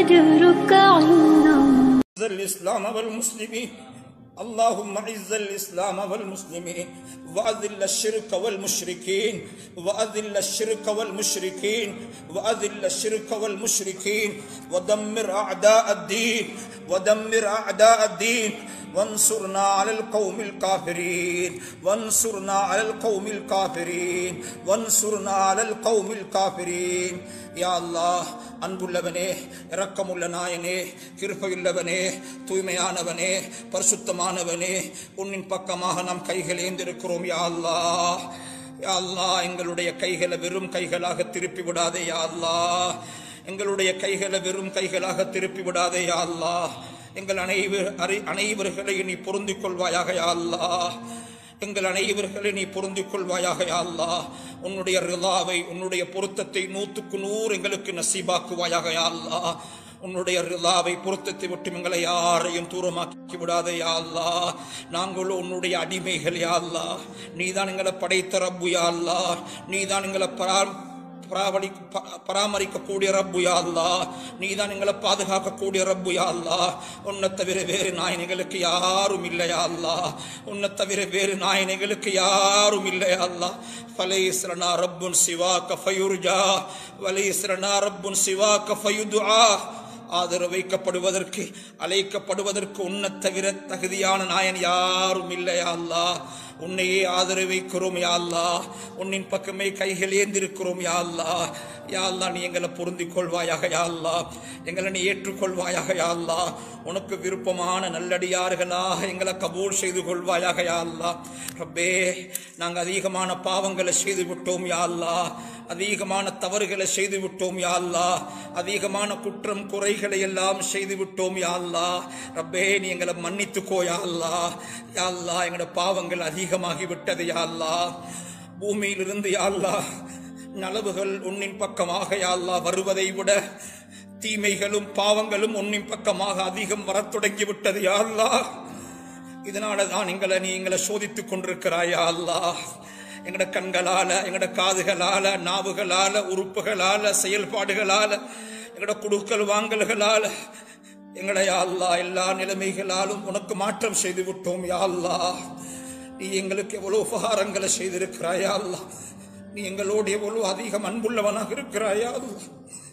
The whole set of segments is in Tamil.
أجرك عند الله أعز الإسلام والمسلمين اللهم أعز الإسلام والمسلمين وأذل الشرك والمشركين وأذل الشرك والمشركين وأذل الشرك والمشركين ودمر أعداء الدين ودمر أعداء الدين وانصرنا على القوم الكافرين وانصرنا على القوم الكافرين وانصرنا على القوم الكافرين யா அல்லாஹ் அன்புள்ளவனே இரக்கமுள்ள நாயனே கிருபையுள்ளவனே தூய்மையானவனே பரிசுத்தமானவனே உன்னின் பக்கமாக நாம் கைகள் ஏந்திருக்கிறோம் யா அல்லாஹ் யா அல்லாஹ் எங்களுடைய கைகளை வெறும் கைகளாக திருப்பி விடாதே யா அல்லாஹ் எங்களுடைய கைகளை வெறும் கைகளாக திருப்பி விடாதே யா அல்லாஹ் எங்கள் அனைவர் அரை- அனைவர்களையும் நீ பொருந்திக் கொள்வாயாக யா அல்லாஹ் எங்கள் அனைவர்களை நீ பொருந்திக் கொள்வாயாக யா அல்லாஹ் உன்னுடைய ரிலாவை உன்னுடைய பொருத்தத்தை நூற்றுக்கு நூறு எங்களுக்கு நசீபாக்குவாயாக யா அல்லாஹ் உன்னுடைய ரிலாவை பொருத்தத்தை விட்டு எங்களை யாரையும் தூரமாக்கி விடாதே யா அல்லாஹ் நாங்களும் உன்னுடைய அடிமைகள் யா அல்லாஹ் நீதான் எங்களை படைத்த ரப்பு யா அல்லாஹ் நீதான் எங்களை பரா பராமரி ப- பராமரிக்கக்கூடிய ரப்பு யா அல்லாஹ் நீதான் எங்களை பாதுகாக்கக்கூடிய ரப்பு யா அல்லாஹ் உன்னை தவிர வேறு நாயனைகளுக்கு யாரும் இல்லையா அல்லாஹ் உன்னை தவிர வேறு நாயனைகளுக்கு யாரும் இல்லையா அல்லாஹ் ஃபலைஸ்ரனா ரப்புன் சிவா கஃபயுர்ஜா வலைஸ்ரனா ரப்புன் சிவா கஃபயுதுஆ ஆதரவு வைக்கப்படுவதற்கு அழைக்கப்படுவதற்கு உன்னை தவிர தகுதியான நாயன் யாரும் இல்லையா அல்லாஹ் உன்னையே ஆதரவு வைக்கிறோம் யா அல்லாஹ் உன்னின் பக்கமே கைகள் ஏந்திருக்கிறோம் யா அல்லாஹ் யா அல்லாஹ் நீ எங்களை பொருந்திக் கொள்வாயாக யா அல்லாஹ் எங்களை நீ ஏற்றுக்கொள்வாயாக யா அல்லாஹ் உனக்கு விருப்பமான நல்லடியார்களாக எங்களை கபூல் செய்து கொள்வாயாக யா அல்லாஹ் ரப்பே நாங்கள் அதிகமான பாவங்களை செய்து விட்டோம் யா அல்லாஹ் அதிகமான தவறுகளை செய்து விட்டோம் யா அல்லாஹ் அதிகமான குற்றம் குறைகளை எல்லாம் செய்து விட்டோம் யா அல்லாஹ் ரப்பே நீ எங்களை மன்னித்துக்கோ யா அல்லாஹ் யா அல்லாஹ் எங்களோட பாவங்கள் அதிகமாகி விட்டது யா அல்லாஹ் பூமியிலிருந்து யா அல்லாஹ் நலவுகள் உன்னின் பக்கமாக யா அல்லாஹ் வருவதை விட தீமைகளும் பாவங்களும் உன்னின் பக்கமாக அதிகம் வரத் தொடங்கி விட்டது யா அல்லாஹ் இதனால தான் எங்களை நீ எங்களை சோதித்துக் கொண்டிருக்கிறாயா அல்லாஹ் எங்கட கண்களால எங்கட காதுகளால நாவுகளால உறுப்புகளால செயல்பாடுகளால எங்கட குடுக்கல் வாங்கல்களால எங்களை யா அல்லாஹ் எல்லா நிலைமைகளாலும் உனக்கு மாற்றம் செய்து விட்டோம் யா அல்லாஹ் நீ எங்களுக்கு எவ்வளவு உபகாரங்களை செய்திருக்கிறாயா அல்லாஹ் நீ எங்களோடு எவ்வளவு அதிகம் அன்புள்ளவனாக இருக்கிறாயா அல்லாஹ்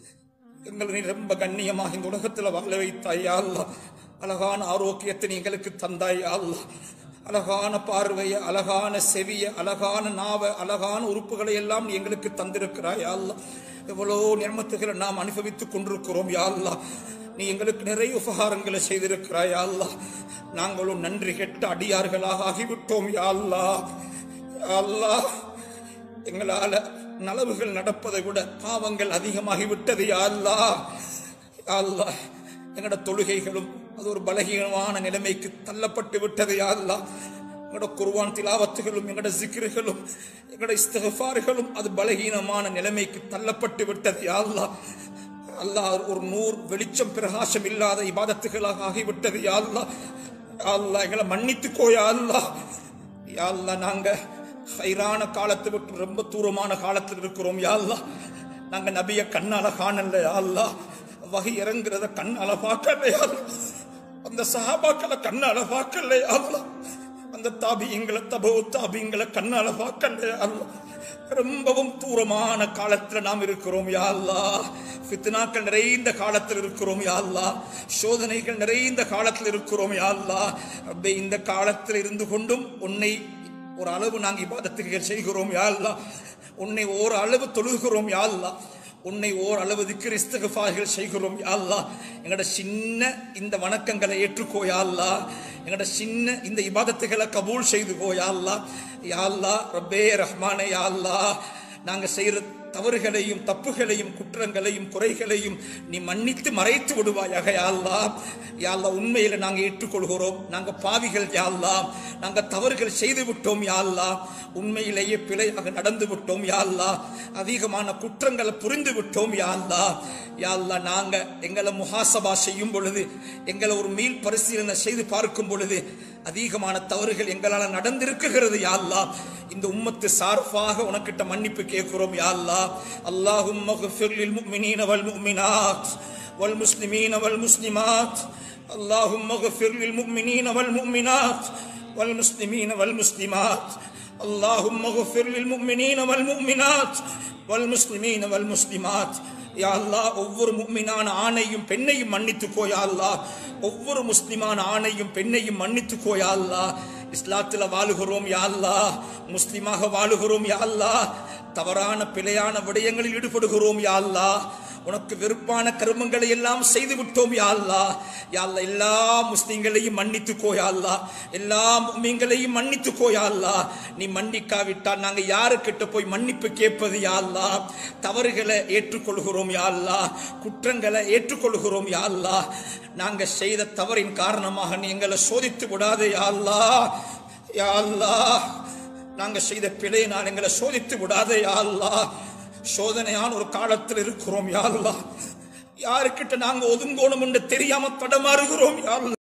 எங்களை நீ ரொம்ப கண்ணியமாக இந்த உலகத்தில் வாழ வைத்தாயா அல்லாஹ் அழகான ஆரோக்கியத்தை நீ எங்களுக்கு தந்தாயா அல்லாஹ் அழகான பார்வைய அழகான செவிய அழகான நாவ அழகான உறுப்புகளை எல்லாம் நீ எங்களுக்கு தந்திருக்கிறாயா அல்லாஹ் எவ்வளோ நியமத்துகளை நாம் அனுபவித்துக் கொண்டிருக்கிறோம் யா அல்லாஹ் நீ எங்களுக்கு நிறைய உபகாரங்களை செய்திருக்கிறாயா அல்லாஹ் நாங்களும் நன்றி கெட்ட அடியார்களாக ஆகிவிட்டோம் யா அல்லாஹ் யா அல்லாஹ் எங்களால நலவுகள் நடப்பதை விட பாவங்கள் அதிகமாகி விட்டது யா அல்லாஹ் யா அல்லாஹ் எங்களோட தொழுகைகளும் அது ஒரு பலகீனமான நிலைமைக்கு தள்ளப்பட்டு விட்டது யா அல்லாஹ் எங்களோட குர்வான் திலாவத்துகளும் எங்களோட ஜிக்ருகளும் எங்களோட இஸ்திஃபார்களும் அது பலகீனமான நிலைமைக்கு தள்ளப்பட்டு விட்டது யா அல்லாஹ் அல்லாஹ் ஒரு நூறு வெளிச்சம் பிரகாசம் இல்லாத இபாதத்துகளாக ஆகிவிட்டது யா அல்லாஹ் யா அல்லாஹ் எங்களை மன்னித்துக்கோ யா அல்லாஹ் யா அல்லாஹ் நாங்க ஹைரான காலத்தை விட்டு ரொம்ப தூரமான காலத்தில் இருக்கிறோம் யா அல்லாஹ் நாங்க நபிய கண்ணால காணல யா அல்லாஹ் வகை இறங்குறத கண்ணால பார்க்கல யா அல்லாஹ். அந்த சஹாபாக்களை கண்ணால பார்க்கல யா அல்லாஹ் அந்த தாபியங்களை தபோ தாபியங்களை கண்ணால பார்க்கல யா அல்லாஹ் ரொம்பவும் தூரமான காலத்துல நாம் இருக்கிறோம் யா அல்லாஹ் ஃபித்னாக்கள் நிறைந்த காலத்தில் இருக்கிறோம் யா அல்லாஹ் சோதனைகள் நிறைந்த காலத்தில் இருக்கிறோம் யா அல்லாஹ் ரப்பே இந்த காலத்தில் இருந்து கொண்டும் உன்னை ஒரு அளவு நாங்கள் இபாதத்துகள் செய்கிறோம் யா அல்லாஹ் உன்னை ஓர் அளவு தொழுகிறோம் யா அல்லாஹ் உன்னை ஓர் அளவு திக்ர் இஸ்திக்ஃபார்கள் செய்கிறோம் யா அல்லாஹ் எங்களோட சின்ன இந்த வணக்கங்களை ஏற்றுக்கோ யா அல்லாஹ் எங்களோட சின்ன இந்த இபாதத்துகளை கபூல் செய்துக்கோ யா அல்லாஹ் யா அல்லாஹ் ரப்பே ரஹ்மானே யா அல்லாஹ் நாங்க செய்யற தவறுகளையும் தப்புகளையும் குற்றங்களையும் குறைகளையும் நீ மன்னித்து மறைத்து விடுவாயாக யா அல்லாஹ் யா அல்லாஹ் உண்மையில நாங்க ஏற்றுக்கொள்கிறோம் நாங்க பாவிகள் யா அல்லாஹ் நாங்க தவறுகள் செய்து விட்டோம் யா அல்லாஹ் உண்மையிலேயே பிழையாக நடந்து விட்டோம் யா அல்லாஹ் அதிகமான குற்றங்களை புரிந்து விட்டோம் யா அல்லாஹ் யா அல்லாஹ் நாங்க எங்களை முஹாசபா செய்யும் பொழுது எங்களை ஒரு மீள் பரிசீலனை செய்து பார்க்கும் பொழுது அதிகமான தவறுகள் எங்களால் நடந்திருக்குகிறது யா அல்லாஹ் இந்த உம்மத்து சார்பாக உனக்கிட்ட மன்னிப்பு கேட்கிறோம் யா அல்லாஹ் اللهم اغفر للمؤمنين والمؤمنات والمسلمين والمسلمات اللهم اغفر للمؤمنين والمؤمنات والمسلمين والمسلمات اللهم اغفر للمؤمنين والمؤمنات والمسلمين والمسلمات யா அல்லாஹ் ஒவ்வொரு முக்மினான ஆணையும் பெண்ணையும் மன்னித்துக்கோ யா அல்லாஹ் ஒவ்வொரு முஸ்லிமான ஆணையும் பெண்ணையும் மன்னித்துக்கோ யா அல்லாஹ் இஸ்லாத்துல வாழுகிறோம் யா அல்லாஹ் முஸ்லிமாக வாழுகிறோம் யா அல்லாஹ் தவறான பிழையான விடயங்களில் ஈடுபடுகிறோம் யா அல்லாஹ் உனக்கு வெறுப்பான கருமங்களை எல்லாம் செய்து விட்டோம் யா அல்லாஹ் யா அல்லாஹ் எல்லா முஸ்லிம்களையும் மன்னித்துக்கோ யா அல்லாஹ் எல்லா முஸ்லிம்களையும் மன்னித்துக்கோ யா அல்லாஹ் நீ மன்னிக்காவிட்டால் நாங்க யாருக்கிட்ட போய் மன்னிப்பு கேட்பது யா அல்லாஹ் தவறுகளை ஏற்றுக்கொள்கிறோம் யா அல்லாஹ் குற்றங்களை ஏற்றுக்கொள்கிறோம் யா அல்லாஹ் நாங்க செய்த தவறின் காரணமாக நீ எங்களை சோதித்து விடாதே யா அல்லாஹ் யா அல்லாஹ் நாங்க செய்த பிழையினால் எங்களை சோதித்து விடாதே யா அல்லாஹ் சோதனையான ஒரு காலத்தில் இருக்கிறோம் யா அல்லாஹ் யாருக்கிட்ட நாங்க ஒதுங்கோணும் என்று தெரியாம தடமாறுகிறோம் யா அல்லாஹ்